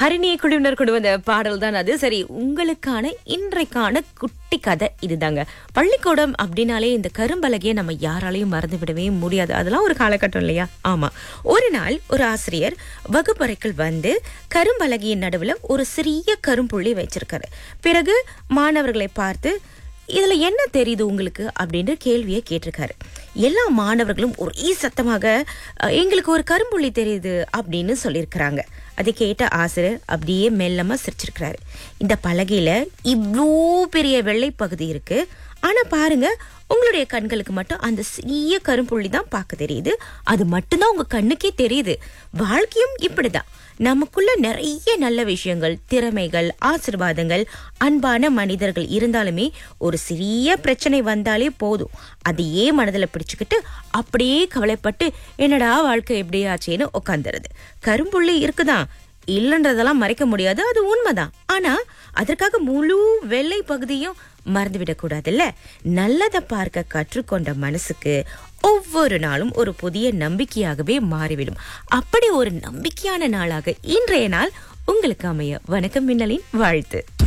ஹரிணிய குழுவினர் கொண்டு வந்த பாடல் தான் அது சரி உங்களுக்கான இன்றைக்கான குட்டி கதை இதுதாங்க பள்ளிக்கூடம் அப்படின்னாலே இந்த கரும்பலகையை நம்ம யாராலையும் மறந்து விடவே முடியாது அதெல்லாம் ஒரு காலகட்டம் இல்லையா ஆமா ஒரு நாள் ஒரு ஆசிரியர் வகுப்பறைக்குள் வந்து கரும்பலகையின் நடுவுல ஒரு சிறிய கரும்புள்ளி வச்சிருக்காரு பிறகு மாணவர்களை பார்த்து இதுல என்ன தெரியுது உங்களுக்கு அப்படின்னு கேள்வியை கேட்டிருக்காரு எல்லா மாணவர்களும் ஒரே சத்தமாக "அஹ், எங்களுக்கு ஒரு கரும்புள்ளி தெரியுது அப்படின்னு சொல்லியிருக்கிறாங்க அதை கேட்ட ஆசிரியர் அப்படியே மெல்லமா சிரிச்சிருக்கிறாரு இந்த பலகையில இவ்வளோ பெரிய வெள்ளை பகுதி இருக்கு ஆனா பாருங்க உங்களுடைய கண்களுக்கு மட்டும் அந்த சிறிய கரும்புள்ளி தான் பார்க்க தெரியுது அது மட்டும்தான் உங்க கண்ணுக்கே தெரியுது வாழ்க்கையும் இப்படிதான் நமக்குள்ள நிறைய நல்ல விஷயங்கள் திறமைகள் ஆசிர்வாதங்கள் அன்பான மனிதர்கள் இருந்தாலுமே ஒரு சிறிய பிரச்சனை வந்தாலே போதும் அதையே மனதில் பிடிச்சுக்கிட்டு அப்படியே கவலைப்பட்டு என்னடா வாழ்க்கை எப்படி ஆச்சேன்னு உட்காந்துருது கரும்புள்ளி இருக்குதான் இல்லைன்றதெல்லாம் மறைக்க முடியாது அது உண்மைதான் ஆனா அதற்காக முழு வெள்ளை பகுதியும் மறந்துவிடக் கூடாதுல்ல நல்லதை பார்க்க கற்றுக்கொண்ட மனசுக்கு ஒவ்வொரு நாளும் ஒரு புதிய நம்பிக்கையாகவே மாறிவிடும் அப்படி ஒரு நம்பிக்கையான நாளாக இன்றைய நாள் உங்களுக்கு அமைய வணக்கம் மின்னலின் வாழ்த்து